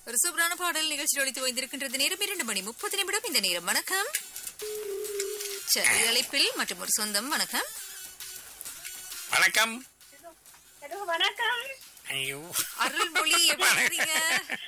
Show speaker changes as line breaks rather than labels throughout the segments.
ஒரு சூப்பரான பாடல் நிகழ்ச்சி ஒழித்து வைத்திருக்கின்றது நேரம் இரண்டு மணி முப்பது நிமிடம் இந்த நேரம் வணக்கம் சரி அழைப்பில் மற்றும் ஒரு சொந்தம் வணக்கம்
வணக்கம்
ஹலோ வணக்கம்
ஐயோ
அருள்மொழி எப்படி இருக்கீங்க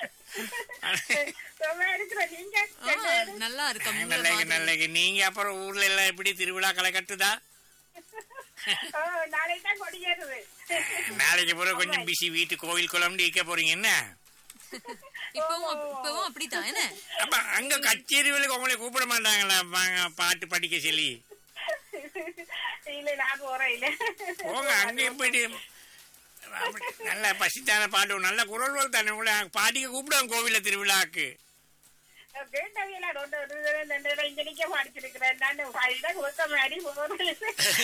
சும்மா இருக்கிற நீங்க
ஆ, நல்லா இருக்கோம் உங்களை
நல்ல
மாதிரி.
நல்ல நீங்க அப்புறம் ஊர்ல எல்லாம் எப்படி திருவிழா களை கட்டுதா
ஓ, நாளைக்கு தான் கொடியேறுது
நாளைக்கு பிறகு கொஞ்சம் பிஸி வீட்டு கோவில் குளம்னு இருக்க போறீங்க என்ன
இப்பவும் அப்- இப்பவும் அப்படித்தான் என்ன
அப்ப அங்க கச்சேரிகளுக்கு உங்களை கூப்பிட மாட்டாங்களா வாங்க பாட்டு படிக்க சொல்லி
இல்ல நான் போறேன் இல்ல
போங்க அங்க போயிட்டு அப்படி நல்ல பசித்தான பாட்டு நல்ல குரல் தானே உங்களை பாட்டிக்கு கூப்பிடுவாங்க கோவில திருவிழாக்கு
கேட்டவியல ரெண்டு ரெண்டு ரெண்டு ரெண்டு இங்க நிக்க படிச்சிருக்கிறேன் நான் ஃபைல கொடுத்த மாதிரி போறேன்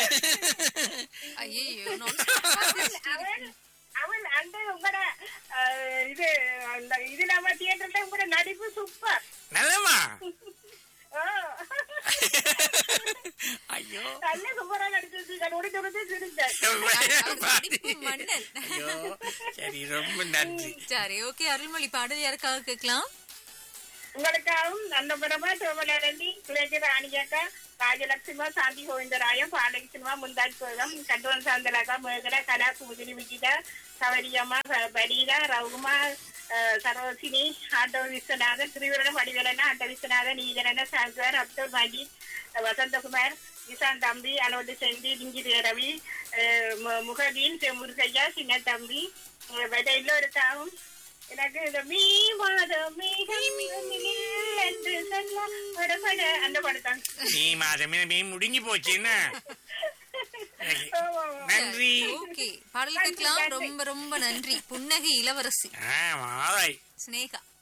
ஐயோ
அவன் அவன் அந்த உங்களோட அஹ், இது அந்த இது நம்ம தியேட்டர்ல உங்களோட நடிப்பு சூப்பர்
நல்லமா
ஓ.
ஐயோ
நல்ல சூப்பரா நடிச்சிருக்கீங்க நொடி நொடி சிரிச்சேன்
நடிப்பு மன்னன்.
ஐயோ சரி ரொம்ப நன்றி
சரி ஓகே அருள்மொழி பாடல் யாருக்காக கேட்கலாம்
உங்களுக்காகவும் நந்தபுரமா திருமலரண்டி கிழக்கு ராணியக்கா ராஜலட்சுமா சாந்தி கோவிந்தராயம் பாலகி சினிமா முந்தாஜ் கோகம் கட்டுவன் சாந்தலகா மேகலா கலா பூஜினி விஜிதா சவரியம்மா ப- பரீதா ரவுமா அஹ், சரோசினி ஆட்டோ விஸ்வநாதன் திருவிரணம் வடிவேலனா ஆட்டோ விஸ்வநாதன் ஈதரன சங்கர் அப்துல் மஜீத் அஹ், வசந்தகுமார் நிசாந்த் தம்பி அனோது செந்தி டிங்கி ரவி அஹ், மு- முகதீன் முருகையா சின்ன தம்பி அஹ், வேற எல்லோருக்காகவும் எனக்கு இந்த மீ மாதம் மேகம் என்று சொல்ல படபட அந்த படத்தான்
நீ மாதமே மீ முடிஞ்சு போச்சு என்ன நன்றி
ஓகே பாடல் கேட்கலாம் ரொம்ப ரொம்ப நன்றி புன்னகை இளவரசி
ஆ மாதாய்
சினேகா